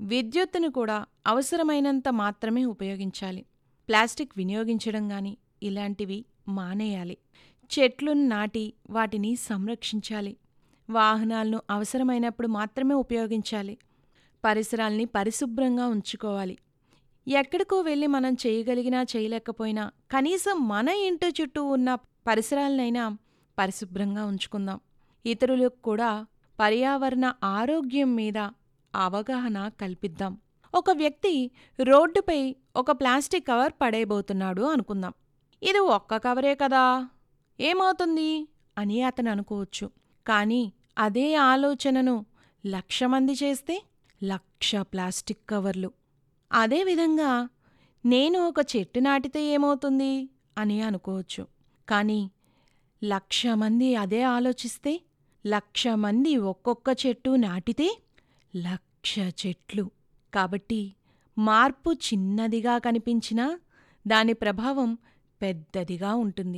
విద్యుత్తును కూడా అవసరమైనంత మాత్రమే ఉపయోగించాలి ప్లాస్టిక్ వినియోగించడం గాని ఇలాంటివి మానేయాలి చెట్లను నాటి వాటిని సంరక్షించాలి వాహనాలను అవసరమైనప్పుడు మాత్రమే ఉపయోగించాలి పరిసరాల్ని పరిశుభ్రంగా ఉంచుకోవాలి ఎక్కడికో వెళ్ళి మనం చేయగలిగినా చేయలేకపోయినా కనీసం మన ఇంటి చుట్టూ ఉన్న పరిసరాలనైనా పరిశుభ్రంగా ఉంచుకుందాం ఇతరులకు కూడా పర్యావరణ ఆరోగ్యం మీద అవగాహన కల్పిద్దాం ఒక వ్యక్తి రోడ్డుపై ఒక ప్లాస్టిక్ కవర్ పడేయబోతున్నాడు అనుకుందాం ఇది ఒక్క కవరే కదా ఏమవుతుంది అని అతను అనుకోవచ్చు కానీ అదే ఆలోచనను లక్ష మంది చేస్తే లక్ష ప్లాస్టిక్ కవర్లు అదేవిధంగా నేను ఒక చెట్టు నాటితే ఏమవుతుంది అని అనుకోవచ్చు కానీ లక్ష మంది అదే ఆలోచిస్తే లక్ష మంది ఒక్కొక్క చెట్టు నాటితే లక్ష చెట్లు కాబట్టి మార్పు చిన్నదిగా కనిపించినా దాని ప్రభావం పెద్దదిగా ఉంటుంది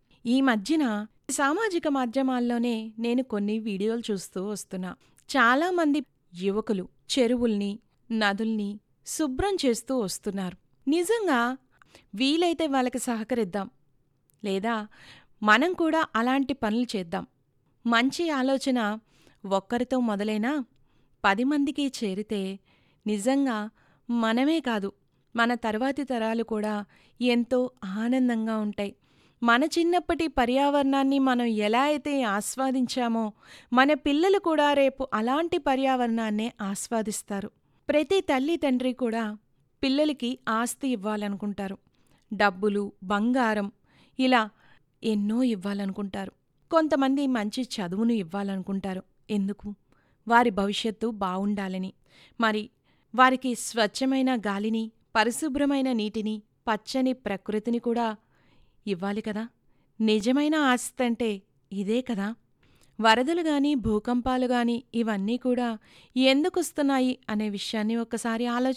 ఈ మధ్యన సామాజిక మాధ్యమాల్లోనే నేను కొన్ని వీడియోలు చూస్తూ వస్తున్నా చాలామంది యువకులు చెరువుల్ని నదుల్ని శుభ్రం చేస్తూ వస్తున్నారు నిజంగా వీలైతే వాళ్ళకి సహకరిద్దాం లేదా మనం కూడా అలాంటి పనులు చేద్దాం మంచి ఆలోచన ఒక్కరితో మొదలైనా పది మందికి చేరితే నిజంగా మనమే కాదు మన తర్వాతి తరాలు కూడా ఎంతో ఆనందంగా ఉంటాయి మన చిన్నప్పటి పర్యావరణాన్ని మనం ఎలా అయితే ఆస్వాదించామో మన పిల్లలు కూడా రేపు అలాంటి పర్యావరణాన్నే ఆస్వాదిస్తారు ప్రతి తల్లి తండ్రి కూడా పిల్లలకి ఆస్తి ఇవ్వాలనుకుంటారు డబ్బులు బంగారం ఇలా ఎన్నో ఇవ్వాలనుకుంటారు కొంతమంది మంచి చదువును ఇవ్వాలనుకుంటారు ఎందుకు వారి భవిష్యత్తు బావుండాలని మరి వారికి స్వచ్ఛమైన గాలిని పరిశుభ్రమైన నీటిని పచ్చని ప్రకృతిని కూడా ఇవ్వాలి కదా నిజమైన ఆస్తి అంటే ఇదే కదా వరదలు గాని భూకంపాలు గాని ఇవన్నీ కూడా ఎందుకొస్తున్నాయి అనే విషయాన్ని ఒక్కసారి ఆలోచి